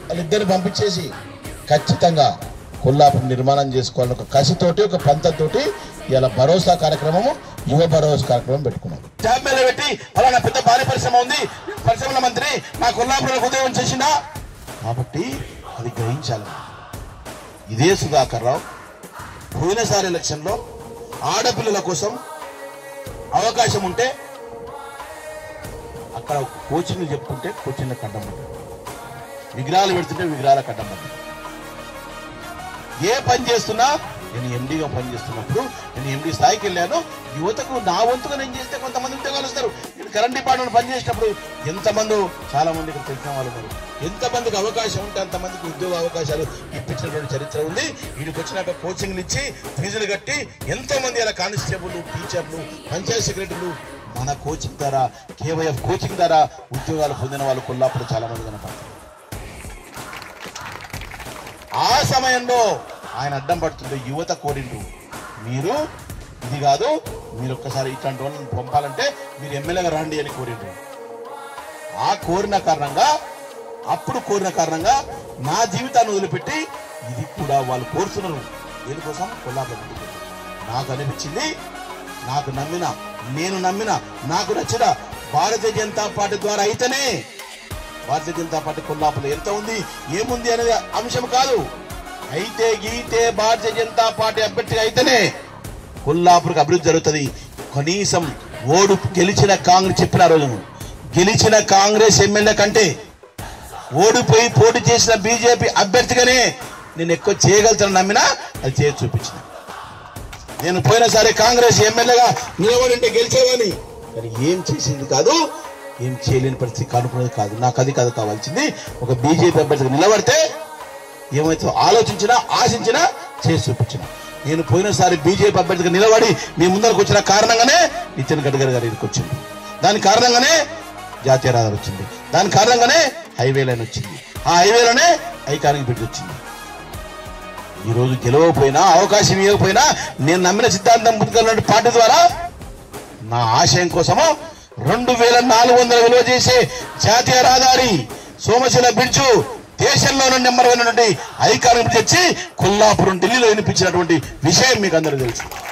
వాళ్ళిద్దరిని పంపించేసి ఖచ్చితంగా కొల్లాపురం నిర్మాణం చేసుకోవాలని ఒక కసితోటి ఒక పంతంతోటి ఇలా భరోసా కార్యక్రమము యువ భరోసా కార్యక్రమం పెట్టుకున్నాం ట్యాబ్ మీద పెట్టి అలానా పెద్ద భారీ పరిశ్రమ ఉంది పరిశ్రమల మంత్రి నా కొల్లాపురంలో ఉద్యోగం చేసిందా కాబట్టి అది గ్రహించాలి ఇదే సుధాకర్ రావు పోయినసారి ఎలక్షన్లో ఆడపిల్లల కోసం అవకాశం ఉంటే అక్కడ కోచింగ్లు చెప్పుకుంటే కోచింగ్లకు అడ్డం పడ్డాడు విగ్రహాలు పెడుతుంటే విగ్రహాలకు అడ్డం పడ్డాడు ఏ పని చేస్తున్నా నేను ఎండిగా పని చేస్తున్నప్పుడు నేను ఎండి స్థాయికి వెళ్ళాను యువతకు నా వంతుగా నేను చేస్తే కొంతమంది ఉద్యోగాలు వస్తారు నేను కరెంట్ డిపార్ట్మెంట్ పని చేసినప్పుడు ఎంతమంది చాలా మంది ఇక్కడ తెలిసిన వాళ్ళు ఉన్నారు ఎంతమందికి అవకాశం ఉంటే అంతమందికి ఉద్యోగ అవకాశాలు ఇప్పించినటువంటి చరిత్ర ఉంది వీడికి వచ్చినాక కోచింగ్లు ఇచ్చి ఫీజులు కట్టి ఎంతో మంది అలా కానిస్టేబుల్ టీచర్లు పంచాయత్ సెక్రటరీలు మన కోచింగ్ ద్వారా కేవైఎఫ్ కోచింగ్ ద్వారా ఉద్యోగాలు పొందిన వాళ్ళు కొల్లాపురం చాలా మంది కనపడతారు ఆ సమయంలో ఆయన అడ్డం పడుతుంటే యువత కోరిండ్రు మీరు ఇది కాదు మీరు ఒక్కసారి ఇట్లాంటి వాళ్ళని పంపాలంటే మీరు ఎమ్మెల్యేగా రండి అని కోరిండ్రు ఆ కోరిన కారణంగా అప్పుడు కోరిన కారణంగా నా జీవితాన్ని వదిలిపెట్టి ఇది కూడా వాళ్ళు కోరుతున్నారు దేనికోసం కొల్లాపురం నాకు అనిపించింది నాకు నమ్మిన నేను నమ్మిన నాకు నచ్చిన భారతీయ జనతా పార్టీ ద్వారా అయితేనే భారతీయ జనతా పార్టీ కొల్లాపులో ఎంత ఉంది ఏముంది అనేది అంశం కాదు అయితే గీతే భారతీయ జనతా పార్టీ అభ్యర్థిగా అయితేనే కొల్లాపురకు అభివృద్ధి జరుగుతుంది కనీసం ఓడు గెలిచిన కాంగ్రెస్ చెప్పిన ఆ రోజును గెలిచిన కాంగ్రెస్ ఎమ్మెల్యే కంటే ఓడిపోయి పోటీ చేసిన బీజేపీ అభ్యర్థిగానే నేను ఎక్కువ చేయగలుగుతాను నమ్మినా అది చేసి చూపించిన నేను పోయినసారి కాంగ్రెస్ ఎమ్మెల్యేగా నిలబడింటే గెలిచేవాని కానీ ఏం చేసింది కాదు ఏం చేయలేని పరిస్థితి కనుక్కునేది కాదు నాకు అది కాదు కావాల్సింది ఒక బీజేపీ అభ్యర్థిగా నిలబడితే ఏమైతే ఆలోచించినా ఆశించినా చేసి చూపించిన నేను పోయినసారి బీజేపీ అభ్యర్థిగా నిలబడి మీ ముందరకు వచ్చిన కారణంగానే నితిన్ గడ్కరీ గారు ఇక్కడికి వచ్చింది దాని కారణంగానే జాతీయ రహదారి వచ్చింది దాని కారణంగానే హైవే లైన్ వచ్చింది ఆ హైవేలోనే ఐకానిక్ బ్రిడ్జ్ వచ్చింది ఈ రోజు గెలవకపోయినా అవకాశం ఇవ్వకపోయినా నేను నమ్మిన సిద్ధాంతం ముందుకెళ్ళిన పార్టీ ద్వారా నా ఆశయం కోసము రెండు వేల నాలుగు వందల విలువ చేసే జాతీయ రహదారి సోమశిల బ్రిడ్జు దేశంలో నెంబర్ వన్ ఐకానిక్ తెచ్చి కొల్లాపురం ఢిల్లీలో వినిపించినటువంటి విషయం మీకు అందరికీ తెలుసు